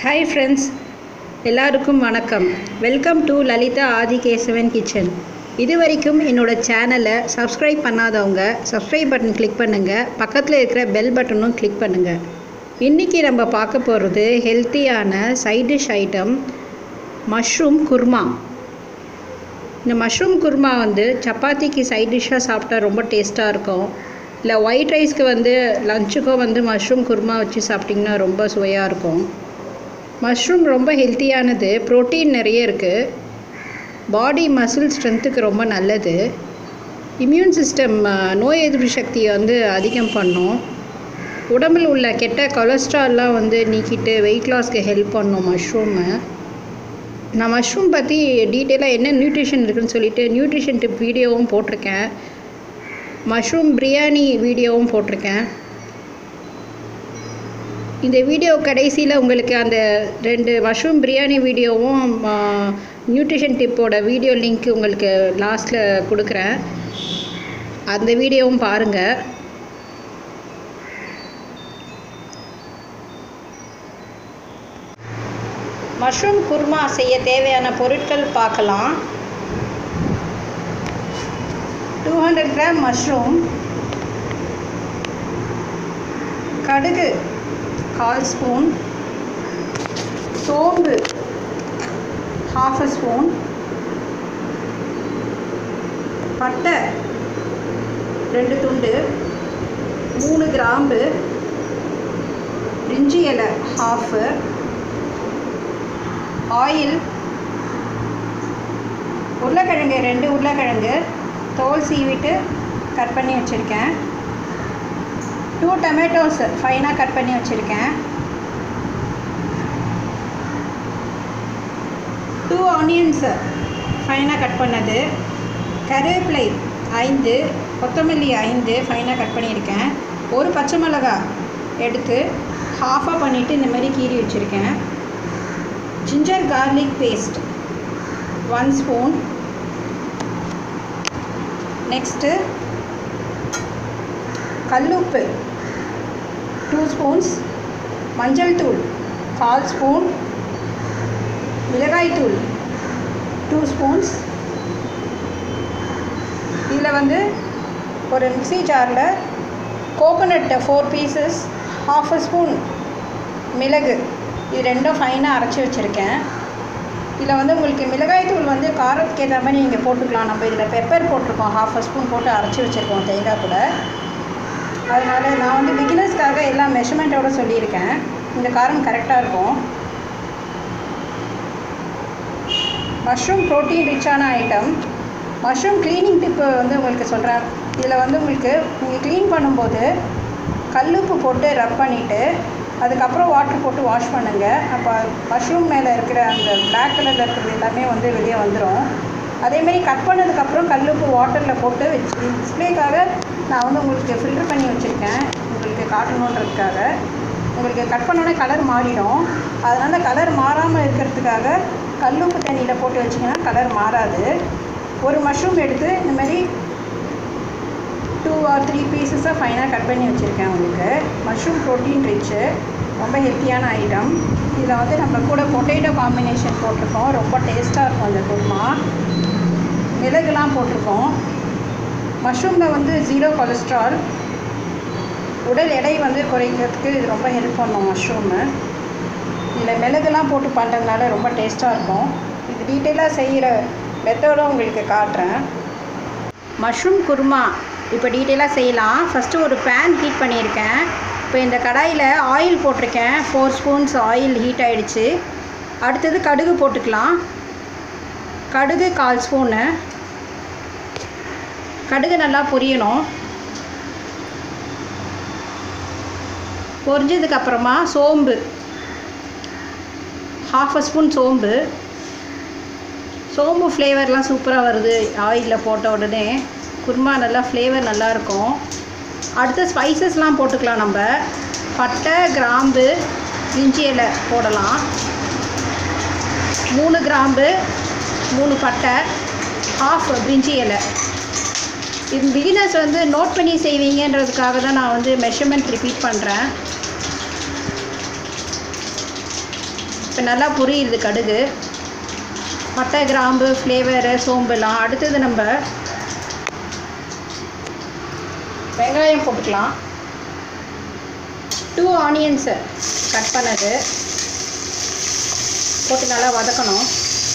hi friends எல்லாருக்கும் வணக்கம் welcome to Lalitha Adhikesavan kitchen இது வரைக்கும் என்னோட சேனலை சப்ஸ்கிரைப் பண்ணாதவங்க சப்ஸ்கிரைப் பட்டன் கிளிக் பண்ணுங்கள் பக்கத்தில் இருக்கிற பெல் பட்டனும் கிளிக் பண்ணுங்கள் இன்றைக்கி நம்ம பார்க்க போகிறது ஹெல்த்தியான side dish item mushroom kurma இந்த மஷ்ரூம் குருமா வந்து சப்பாத்திக்கு சைட் டிஷ்ஷாக சாப்பிட்டா ரொம்ப டேஸ்ட்டாக இருக்கும் இல்லை ஒயிட் ரைஸ்க்கு வந்து லஞ்சுக்கோ வந்து மஷ்ரூம் குருமா வச்சு சாப்பிட்டிங்கன்னா ரொம்ப சுவையாக இருக்கும் மஷ்ரூம் ரொம்ப ஹெல்த்தியானது ப்ரோட்டீன் நிறைய இருக்குது பாடி மசில் ஸ்ட்ரென்த்துக்கு ரொம்ப நல்லது இம்யூன் சிஸ்டம் நோய் எதிர்ப்பு சக்தியை வந்து அதிகம் பண்ணும் உடம்பில் உள்ள கெட்ட கொலஸ்ட்ரால்லாம் வந்து நீக்கிட்டு வெயிட் லாஸ்க்கு ஹெல்ப் பண்ணும் மஷ்ரூமு நான் மஷ்ரூம் பற்றி டீட்டெயிலாக என்ன நியூட்ரிஷன் இருக்குன்னு சொல்லிட்டு நியூட்ரிஷன் டிப் வீடியோவும் போட்டிருக்கேன் மஷ்ரூம் பிரியாணி வீடியோவும் போட்டிருக்கேன் இந்த வீடியோ கடைசியில் உங்களுக்கு அந்த ரெண்டு மஷ்ரூம் பிரியாணி வீடியோவும் நியூட்ரிஷன் டிப்போட வீடியோ லிங்க் உங்களுக்கு லாஸ்ட்டில் கொடுக்குறேன் அந்த வீடியோவும் பாருங்கள் மஷ்ரூம் குருமா செய்ய தேவையான பொருட்கள் பார்க்கலாம் டூ ஹண்ட்ரட் கிராம் மஷ்ரூம் கடுகு கால் ஸ்பூன் சோம்பு ஹாஃப் அ ஸ்பூன் பட்டை ரெண்டு துண்டு மூணு கிராம்பு இஞ்சி இலை ஹாஃபு ஆயில் உருளைக்கிழங்கு ரெண்டு உருளைக்கிழங்கு தோல் சீவிட்டு கட் பண்ணி வச்சுருக்கேன் டூ டொமேட்டோஸ் ஃபைனாக கட் பண்ணி வச்சுருக்கேன் டூ ஆனியன்ஸ் ஃபைனாக கட் பண்ணது கருவேப்பிலை ஐந்து கொத்தமல்லி ஐந்து ஃபைனாக கட் பண்ணியிருக்கேன் ஒரு பச்சை மிளகா எடுத்து ஹாஃபாக பண்ணிவிட்டு இந்த மாதிரி கீறி வச்சுருக்கேன் ginger garlic paste one spoon next கல்லுப்பு டூ ஸ்பூன்ஸ் மஞ்சள் தூள் கால் ஸ்பூன் மிளகாய் தூள் டூ ஸ்பூன்ஸ் இதில் வந்து ஒரு மிக்சி ஜாரில் coconut four pieces half a spoon மிளகு இது ரெண்டும் ஃபைனாக அரைச்சி வச்சுருக்கேன் இதில் வந்து உங்களுக்கு மிளகாய் தூள் வந்து காரத்துக்கு ஏற்ற மாதிரி நீங்கள் போட்டுக்கலாம் நம்ம இதில் பெப்பர் போட்டிருக்கோம் ஹாஃப் அ ஸ்பூன் போட்டு அரைச்சி வச்சுருக்கோம் தேங்காய் கூட அதனால் நான் வந்து பிகினர்ஸ்க்காக எல்லா மெஷர்மெண்ட்டோடு சொல்லியிருக்கேன் இந்த காரம் கரெக்டாக இருக்கும் மஷ்ரூம் ப்ரோட்டீன் ரிச்சான ஐட்டம் மஷ்ரூம் க்ளீனிங் டிப்பு வந்து உங்களுக்கு சொல்கிறேன் இதில் வந்து உங்களுக்கு நீங்கள் க்ளீன் பண்ணும்போது கல்லுப்பு போட்டு ரப் பண்ணிவிட்டு அதுக்கப்புறம் வாட்டர் போட்டு வாஷ் பண்ணுங்கள் அப்போ மஷ்ரூம் மேலே இருக்கிற அந்த பிளாக் கலரில் இருக்கிறது எல்லாமே வந்து வெளியே வந்துடும் அதேமாரி கட் பண்ணதுக்கப்புறம் கல்லுப்பு வாட்டரில் போட்டு வச்சு டிஸ்பிளேக்காக நான் வந்து உங்களுக்கு ஃபில்டர் பண்ணி வச்சுருக்கேன் உங்களுக்கு காட்டணுன்றதுக்காக உங்களுக்கு கட் பண்ணோன்னே கலர் மாறிடும் அதனால் கலர் மாறாமல் இருக்கிறதுக்காக கல்லுப்பு தண்ணியில் போட்டு வச்சிங்கன்னா கலர் மாறாது ஒரு மஷ்ரூம் எடுத்து இந்த மாதிரி டூ ஆர் த்ரீ பீசஸாக ஃபைனாக கட் பண்ணி வச்சுருக்கேன் உங்களுக்கு மஷ்ரூம் ப்ரோட்டீன் ரிச்சு ரொம்ப ஹெல்த்தியான ஐட்டம் இதில் வந்து நம்ம கூட பொட்டேட்டோ காம்பினேஷன் போட்டிருக்கோம் ரொம்ப டேஸ்ட்டாக இருக்கும் இந்த குருமா மிளகுலாம் போட்டிருக்கோம் மஷ்ரூமில் வந்து ஜீரோ கொலஸ்ட்ரால் உடல் எடை வந்து குறைக்கிறதுக்கு இது ரொம்ப ஹெல்ப் பண்ணும் மஷ்ரூமு இதில் மிளகுலாம் போட்டு பண்ணுறதுனால ரொம்ப டேஸ்ட்டாக இருக்கும் இது டீட்டெயிலாக செய்கிற மெத்தடும் உங்களுக்கு காட்டுறேன் மஷ்ரூம் குருமா இப்போ டீட்டெயிலாக செய்யலாம் ஃபஸ்ட்டு ஒரு பேன் ஹீட் பண்ணியிருக்கேன் இப்போ இந்த கடாயில் ஆயில் போட்டிருக்கேன் ஃபோர் ஸ்பூன்ஸ் ஆயில் ஹீட் ஆகிடுச்சு அடுத்தது கடுகு போட்டுக்கலாம் கடுகு கால் ஸ்பூனு கடுகு நல்லா பொரியணும் பொரிஞ்சதுக்கப்புறமா சோம்பு ஹாஃப் அ ஸ்பூன் சோம்பு சோம்பு ஃப்ளேவர்லாம் சூப்பராக வருது ஆயிலில் போட்ட உடனே குருமா நல்லா ஃப்ளேவர் நல்லாயிருக்கும் அடுத்த ஸ்பைசஸ்லாம் போட்டுக்கலாம் நம்ம பட்டை கிராம்பு இஞ்சி இலை போடலாம் மூணு கிராம்பு மூணு பட்டை ஹாஃப் பிரிஞ்சி இலை இது பிகினர்ஸ் வந்து நோட் பண்ணி செய்வீங்கன்றதுக்காக தான் நான் வந்து மெஷர்மெண்ட் ரிப்பீட் பண்ணுறேன் இப்போ நல்லா புரியுது கடுகு பட்டை கிராம்பு ஃப்ளேவரு சோம்புலாம் அடுத்தது நம்ம வெங்காயம் போட்டுக்கலாம் டூ ஆனியன்ஸு கட் பண்ணது போட்டு நல்லா வதக்கணும்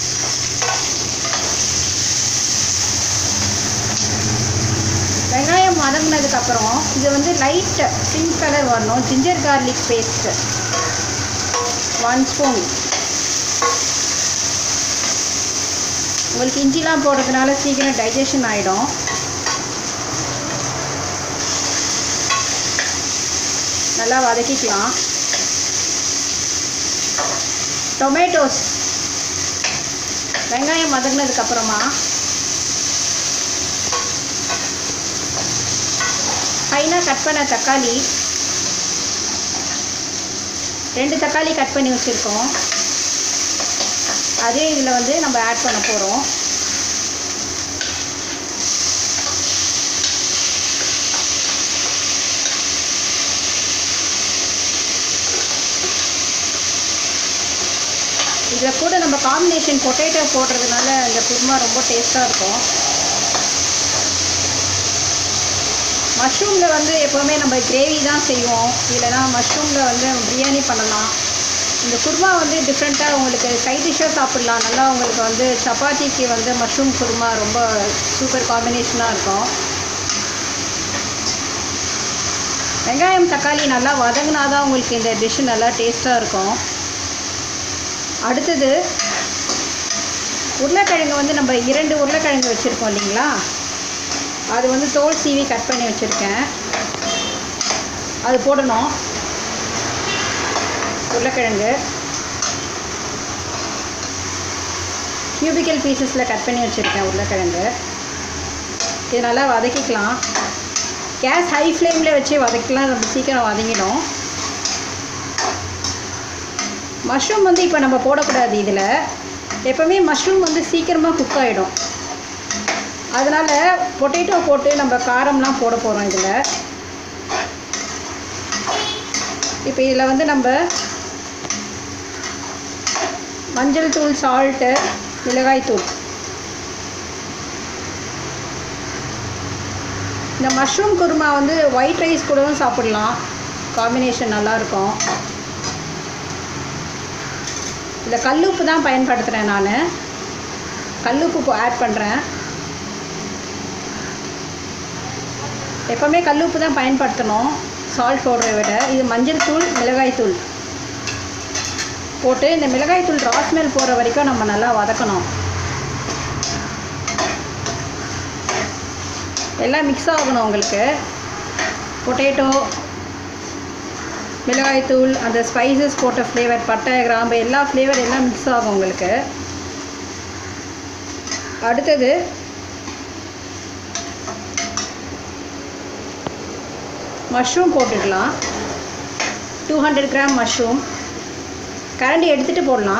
வெங்காயம் வதங்கினதுக்கப்புறம் இது வந்து லைட் பிங்க் கலர் வரணும் ginger garlic paste one spoon உங்களுக்கு இஞ்சிலாம் போடுறதுனால சீக்கிரம் டைஜஷன் ஆகிடும் நல்லா வதக்கிக்கலாம் டொமேட்டோஸ் வெங்காயம் வதங்கினதுக்கப்புறமா ஃபைனாக கட் பண்ண தக்காளி ரெண்டு தக்காளி கட் பண்ணி வச்சுருக்கோம் அதே இதில் வந்து நம்ம ஆட் பண்ண போகிறோம் இதில் கூட நம்ம காம்பினேஷன் பொட்டேட்டோ போடுறதுனால இந்த குருமா ரொம்ப டேஸ்ட்டாக இருக்கும் மஷ்ரூமில் வந்து எப்போவுமே நம்ம கிரேவி தான் செய்வோம் இல்லைனா மஷ்ரூமில் வந்து பிரியாணி பண்ணலாம் இந்த குருமா வந்து டிஃப்ரெண்ட்டாக உங்களுக்கு சைட் டிஷ்ஷாக சாப்பிட்லாம் நல்லா உங்களுக்கு வந்து சப்பாத்திக்கு வந்து மஷ்ரூம் குருமா ரொம்ப சூப்பர் காம்பினேஷனாக இருக்கும் வெங்காயம் தக்காளி நல்லா வதங்கினா தான் உங்களுக்கு இந்த டிஷ்ஷு நல்லா டேஸ்ட்டாக இருக்கும் அடுத்தது உருளைக்கிழங்கு வந்து நம்ம இரண்டு உருளைக்கிழங்கு வச்சுருக்கோம் இல்லைங்களா அது வந்து தோல் சீவி கட் பண்ணி வச்சுருக்கேன் அது போடணும் உருளைக்கிழங்கு கியூபிக்கல் பீசஸில் கட் பண்ணி வச்சுருக்கேன் உருளைக்கிழங்கு இது நல்லா வதக்கிக்கலாம் கேஸ் ஹை ஃப்ளேமில் வச்சு வதக்கலாம் நம்ம சீக்கிரம் வதங்கிடும் மஷ்ரூம் வந்து இப்போ நம்ம போடக்கூடாது இதில் எப்போவுமே மஷ்ரூம் வந்து சீக்கிரமாக குக் ஆகிடும் அதனால் பொட்டேட்டோ போட்டு நம்ம காரம்லாம் போட போகிறோம் இதில் இப்போ இதில் வந்து நம்ம மஞ்சள் தூள் சால்ட்டு மிளகாய் தூள் இந்த மஷ்ரூம் குருமா வந்து ஒயிட் ரைஸ் கூடவும் சாப்பிடலாம் காம்பினேஷன் நல்லாயிருக்கும் இதில் கல்லுப்பு தான் பயன்படுத்துகிறேன் நான் கல்லுப்பு ஆட் பண்ணுறேன் எப்போவுமே கல்லுப்பு தான் பயன்படுத்தணும் சால்ட் பவுடரை விட இது மஞ்சள் தூள் மிளகாய் தூள் போட்டு இந்த மிளகாய் தூள் ராஸ்மெல் போகிற வரைக்கும் நம்ம நல்லா வதக்கணும் எல்லாம் மிக்ஸ் ஆகணும் உங்களுக்கு பொட்டேட்டோ மிளகாய் தூள் அந்த ஸ்பைசஸ் போட்ட ஃப்ளேவர் பட்டை கிராம்பு எல்லா ஃப்ளேவர் எல்லாம் மிக்ஸ் ஆகும் உங்களுக்கு அடுத்தது மஷ்ரூம் போட்டுக்கலாம் டூ ஹண்ட்ரட் கிராம் மஷ்ரூம் கரண்டி எடுத்துகிட்டு போடலாம்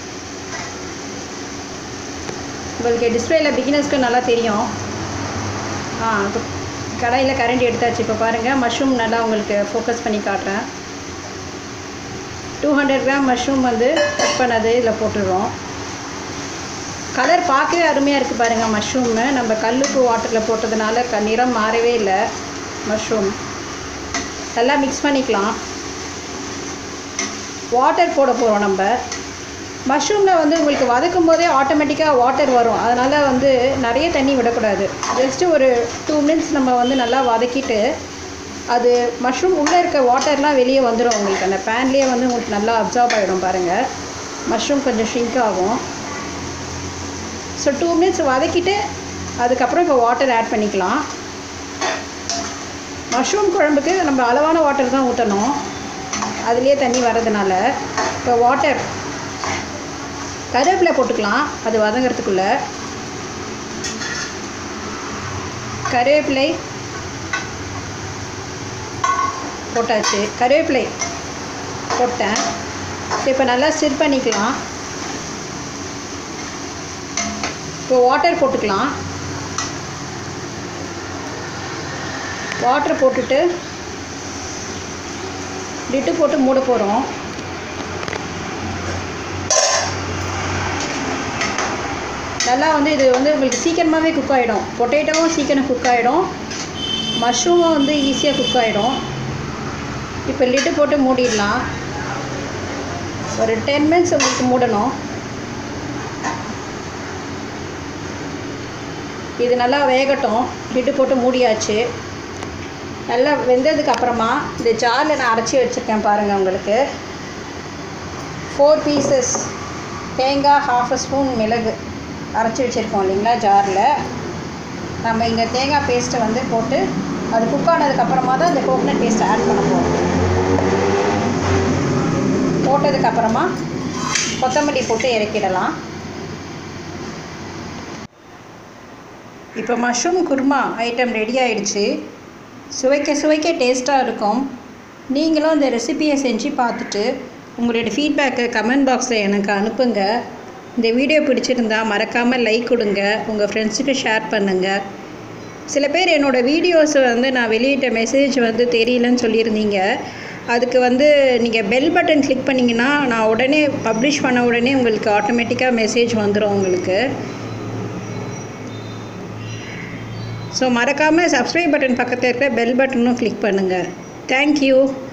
உங்களுக்கு டிஸ்பிளேயில் பிகினர்ஸ்க்கு நல்லா தெரியும் ஆ இப்போ கடாயில் கரண்டி எடுத்தாச்சு இப்போ பாருங்கள் மஷ்ரூம் நல்லா உங்களுக்கு ஃபோக்கஸ் பண்ணி காட்டுறேன் டூ ஹண்ட்ரட் கிராம் மஷ்ரூம் வந்து கட் பண்ணது இதில் போட்டுடுறோம் கலர் பார்க்கவே அருமையாக இருக்குது பாருங்கள் மஷ்ரூமு நம்ம கல்லுப்பு வாட்டரில் போட்டதுனால க நிறம் மாறவே இல்லை மஷ்ரூம் நல்லா மிக்ஸ் பண்ணிக்கலாம் வாட்டர் போட போகிறோம் நம்ம மஷ்ரூமில் வந்து உங்களுக்கு வதக்கும் போதே ஆட்டோமேட்டிக்காக வாட்டர் வரும் அதனால் வந்து நிறைய தண்ணி விடக்கூடாது ஜஸ்ட்டு ஒரு டூ மினிட்ஸ் நம்ம வந்து நல்லா வதக்கிட்டு அது மஷ்ரூம் உள்ளே இருக்க வாட்டர்லாம் வெளியே வந்துடும் உங்களுக்கு அந்த பேன்லேயே வந்து உங்களுக்கு நல்லா அப்சார்ப் ஆகிடும் பாருங்கள் மஷ்ரூம் கொஞ்சம் ஷ்ரிங்க் ஆகும் ஸோ டூ மினிட்ஸ் வதக்கிட்டு அதுக்கப்புறம் இப்போ வாட்டர் ஆட் பண்ணிக்கலாம் மஷ்ரூம் குழம்புக்கு நம்ம அளவான வாட்டர் தான் ஊற்றணும் அதுலேயே தண்ணி வர்றதுனால இப்போ வாட்டர் கருவேப்பிலை போட்டுக்கலாம் அது வதங்கிறதுக்குள்ளே கருவேப்பிலை போட்டாச்சு கருவேப்பிலை போட்டேன் இப்போ நல்லா ஸ்டிர் பண்ணிக்கலாம் இப்போ வாட்டர் போட்டுக்கலாம் வாட்டர் போட்டுட்டு லிட்டு போட்டு மூட போகிறோம் நல்லா வந்து இது வந்து உங்களுக்கு சீக்கிரமாகவே குக் ஆகிடும் பொட்டேட்டோவும் சீக்கிரம் குக் ஆகிடும் மஷ்ரூமும் வந்து ஈஸியாக குக் ஆகிடும் இப்போ லிட்டு போட்டு மூடிடலாம் ஒரு டென் மினிட்ஸ் உங்களுக்கு மூடணும் இது நல்லா வேகட்டும் லிட்டு போட்டு மூடியாச்சு நல்லா வெந்ததுக்கு அப்புறமா இந்த ஜாரில் நான் அரைச்சி வச்சுருக்கேன் பாருங்கள் உங்களுக்கு ஃபோர் பீசஸ் தேங்காய் ஹாஃப் ஸ்பூன் மிளகு அரைச்சி வச்சுருக்கோம் இல்லைங்களா ஜாரில் நம்ம இந்த தேங்காய் பேஸ்ட்டை வந்து போட்டு அது குக் ஆனதுக்கப்புறமா தான் இந்த கோகனட் பேஸ்ட்டை ஆட் பண்ண போகிறோம் போட்டதுக்கப்புறமா கொத்தமல்லி போட்டு இறக்கிடலாம் இப்போ மஷ்ரூம் குருமா ஐட்டம் ரெடி ஆயிடுச்சு சுவைக்க சுவைக்க டேஸ்ட்டாக இருக்கும் நீங்களும் இந்த ரெசிபியை செஞ்சு பார்த்துட்டு உங்களோட ஃபீட்பேக்கை கமெண்ட் பாக்ஸில் எனக்கு அனுப்புங்க இந்த வீடியோ பிடிச்சிருந்தா மறக்காமல் லைக் கொடுங்க உங்கள் ஃப்ரெண்ட்ஸுக்கு ஷேர் பண்ணுங்கள் சில பேர் என்னோடய வீடியோஸ் வந்து நான் வெளியிட்ட மெசேஜ் வந்து தெரியலன்னு சொல்லியிருந்தீங்க அதுக்கு வந்து நீங்கள் பெல் பட்டன் கிளிக் பண்ணிங்கன்னா நான் உடனே பப்ளிஷ் பண்ண உடனே உங்களுக்கு ஆட்டோமேட்டிக்காக மெசேஜ் வந்துடும் உங்களுக்கு ஸோ மறக்காமல் சப்ஸ்கிரைப் பட்டன் பக்கத்தில் இருக்கிற பெல் பட்டனும் கிளிக் பண்ணுங்கள் தேங்க்யூ